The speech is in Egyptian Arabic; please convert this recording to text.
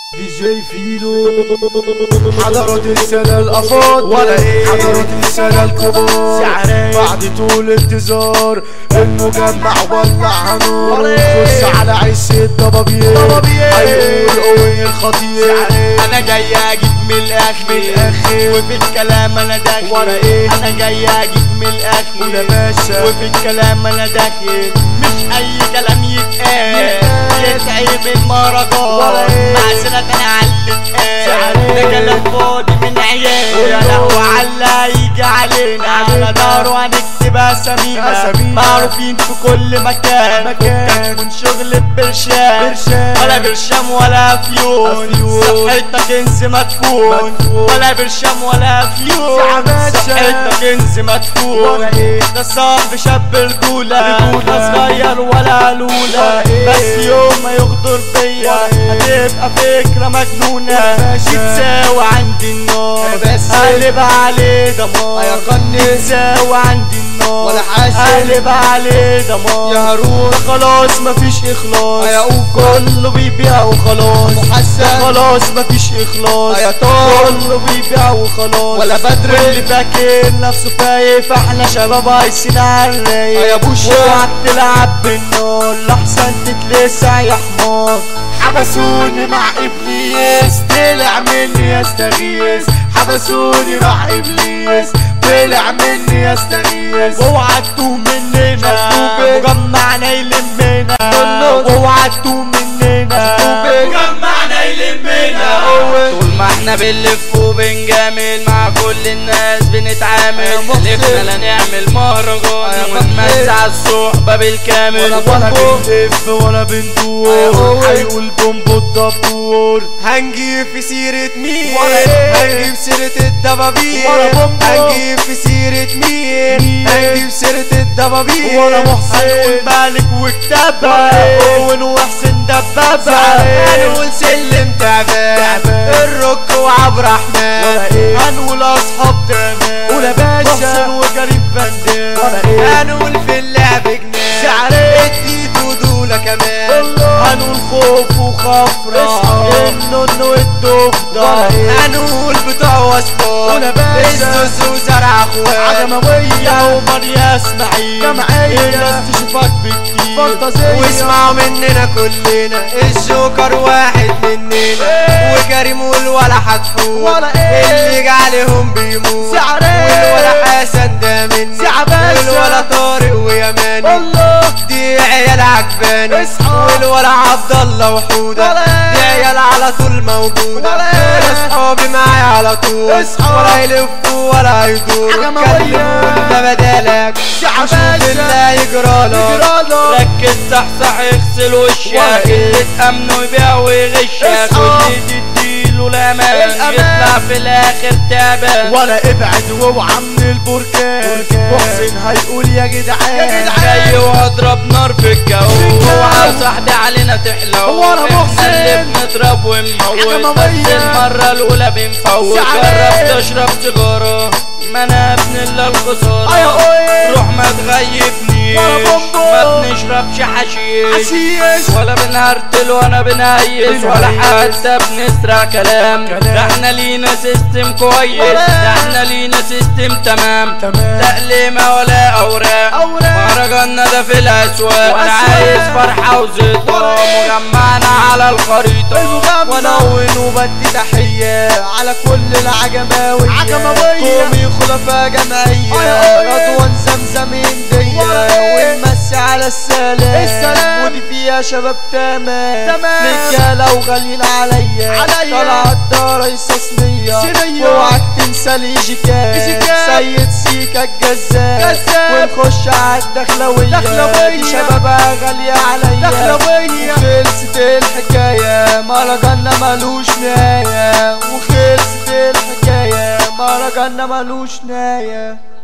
دي جي فيلو حضرات السنة الأفاضل ولا إيه؟ حضرات السنة الكبار سعران. بعد طول انتظار المجمع ولع نور ولا إيه؟ خش على عش الضبابير ضبابير. هيقول قوي الخطير سعران. انا جاي اجيب من الاخر من الآخر. وفي الكلام انا داخل ولا إيه؟ انا جاي اجيب من الاخر ولا باشا. وفي الكلام انا داخل مش اي كلام يتقال يتعب المهرجان ولا إيه؟ مع سنة انا علت سعران. ده كلام فاضي من عيال ولا يا لهوي على يجي علينا علينا. على دار وهنكتب اسامينا أسامينا. معروفين في كل مكان مكان. من شغل برشام برشام. ولا برشام ولا فيون أفيون. صحتك كنز مدفون مدفون. ولا برشام ولا فيون ساعة باشا. صحتك كنز مدفون ولا إيه؟ ده صاحب شاب رجولة رجولة. لا صغير ولا لولة ولا إيه؟ بس يوم ما يغدر بيا ولا إيه؟ هتبقى فكرة مجنونة ولا باشا. تتساوي عندي النار بس. قلب عليه دمار يا قنص. تتساوي عندي النار ولا حاسس. قلب عليه دمار يا هارون. ده خلاص مفيش اخلاص يا أوكو. كله بيبيع وخلاص محسن. ده خلاص مفيش اخلاص يا طار. كله بيبيع وخلاص ولا بدر. واللي فاكر نفسه فايق احنا شباب عايشين على الرايق يا بوشة. اوعى تلعب بالنار لحسن تتلسع يا حمار حبسوني مع ابليس طلع مني يستغيث حبسوني مع ابليس طلع مني يستغيث اوعى تتوه مننا مكتوبة. مجمعنا يلمنا دلوس. اوعى تتوه مننا مكتوبة. مجمعنا يلمنا أول. طول ما احنا بنلف وبنجامل مع كل الناس بنتعامل يا محسن. حلفنا لا نعمل يا مهرجان فتحي. ونمسع الصحبة بالكامل ولا ولا بومبو. بنلف ولا بندور يا أول. هيقول بومبو الدبور هنجيب في سيرة مين ولا إيه؟ هنجيب سيرة الدبابير ولا بومبو. هنجيب في سيرة مين مين؟ هنجيب سيرة الدبابير ولا محسن هنقول مالك وكتابة ولا إيه؟ اوين وحسن دبابة سعيد. هنقول سلم تعبان تعبان. الرك وعبد الرحمن ولا ايه هنقول اصحاب تمام ولا باشا. محسن وكريم فندم ولا ايه هنقول في اللعب جنان شعرين. اديت ودولة كمان الله. هنقول خوف وخفرة اصحى. النون والدفدة ولا ايه هنقول بتوع وصفات ولا باشا. السوس وزرع اخوات عجموية يا عمر يا اسماعيل جمعية. الناس تشوفك بكتير فانتازية واسمعوا مننا كلنا الجوكر واحد مننا إيه. وكريم والولا حتحور ولا إيه. اللي جه عليهم بيموت سعرين. والولا حسن ده مني سعة باشا. والولا طارق ويماني الله دي عيال عجباني اصحى. والولا عبد الله وحوده ولا إيه. دي عيال على طول موجوده ولا إيه. دول اصحابي معايا على طول اصحى. ولا يلفوا ولا يدوروا عجموية. كلموا لنا بدالك سعة شوف باشا. اللي يجرالك يجراله ركز صحصح اغسل وشك ولا إيه. اللي تأمنه يبيع ويغشك اصحى. واللي تديله الامان الأمان. يطلع في الاخر تعبان ولا ابعد واوعى من البركان بركان. محسن هيقول يا جدعان يا جدعان. جاي واضرب نار في الجو الجو. اوعى صاحبي علينا تحلو وانا احنا محسن. اللي بنضرب ونموت عجموية. بس المرة الاولى بنفوت سعرين. جرب تشرب سيجارة ما انا ابن الا الخسارة ايا اوي روح ما تغيبنيش ولا بومبو. ما بنشربش حشيش حشيش ولا بنهرتل ولا بنهيس ولا بنهيس. حتى بنسرع كلام كلام. ده احنا لينا سيستم كويس ولا. ده احنا لينا سيستم تمام تمام. تقليمة ولا اوراق أوراق. مهرجاننا ده في الاسواق وانا وأسواق. عايز فرحة وزيطة ولا. مجمعنا على الخريطة المجمع. ونون وبدي تحية على كل العجماوية عجماوية. قومي خلفاء جمعية أيا أيا. رضوان زمزم هندية ولا إيه. ونمسي على السلام السلام. ودي فيها شباب تمام تمام. رجالة وغاليين عليا عليا. طلعت دارة صينية صينية. واوعك تنسى الايجيكات إيجيكات. سيد سيكا الجزار جزار. ونخش على الدخلوية دخلوية. دي شبابها غالية عليا دخلوية. وخلصت الحكاية مهرجاننا ملوش نهاية وخلصت الحكاية مهرجاننا ملوش نهاية